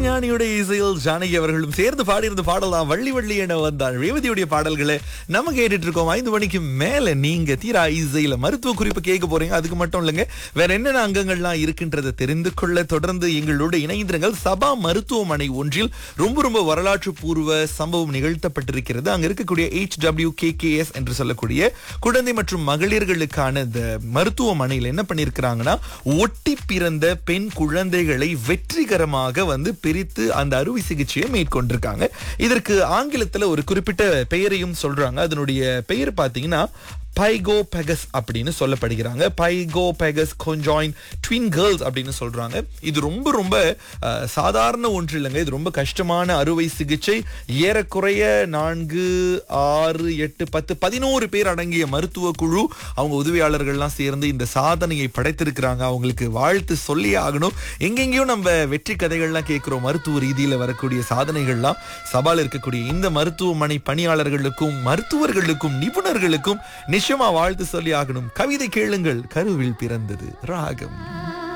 இசைஞானியோட இசையில் ஜானகி அவர்களும் சேர்ந்து பாடியிருந்த பாடல் தான் வள்ளி வள்ளி என வந்தாள் ரேவதியுடைய பாடல்களை நம்ம கேட்டுட்டு இருக்கோம் ஐந்து மணிக்கு மேல நீங்க தீரா இசையில மருத்துவ குறிப்பு கேட்க போறீங்க அதுக்கு மட்டும் இல்லைங்க வேற என்னென்ன அங்கங்கள்லாம் இருக்கின்றதை தெரிந்து கொள்ள தொடர்ந்து எங்களோட இணைந்திருங்கள் சபா மருத்துவமனை ஒன்றில் ரொம்ப ரொம்ப வரலாற்று பூர்வ சம்பவம் நிகழ்த்தப்பட்டிருக்கிறது அங்க இருக்கக்கூடிய எச் டபிள்யூ என்று சொல்லக்கூடிய குழந்தை மற்றும் மகளிர்களுக்கான இந்த மருத்துவமனையில் என்ன பண்ணியிருக்கிறாங்கன்னா ஒட்டி பிறந்த பெண் குழந்தைகளை வெற்றிகரமாக வந்து பிரித்து அந்த அறுவை சிகிச்சையை மேற்கொண்டிருக்காங்க இதற்கு ஆங்கிலத்துல ஒரு குறிப்பிட்ட பெயரையும் சொல்றாங்க அதனுடைய பெயர் பாத்தீங்கன்னா பைகோ பெகஸ் அப்படின்னு சொல்லப்படுகிறாங்க பைகோ பெகஸ் கொஞ்சாயின் ட்வின் கேர்ள்ஸ் அப்படின்னு சொல்றாங்க இது ரொம்ப ரொம்ப அஹ், சாதாரண ஒன்று இல்லைங்க இது ரொம்ப கஷ்டமான அறுவை சிகிச்சை ஏறக்குறைய நான்கு ஆறு எட்டு பத்து பதினோரு பேர் அடங்கிய மருத்துவ குழு அவங்க உதவியாளர்கள்லாம் சேர்ந்து இந்த சாதனையை படைத்திருக்கிறாங்க அவங்களுக்கு வாழ்த்து சொல்லியே ஆகணும் எங்கெங்கேயும் நம்ம வெற்றி கதைகள்லாம் கேட்கிறோம் மருத்துவ ரீதியில வரக்கூடிய சாதனைகள்லாம் சவால் இருக்கக்கூடிய இந்த மருத்துவமனை பணியாளர்களுக்கும் மருத்துவர்களுக்கும் நிபுணர்களுக்கும் நிச்சயமா வாழ்த்து சொல்லி ஆகணும் கவிதை கேளுங்கள் கருவில் பிறந்தது ராகம்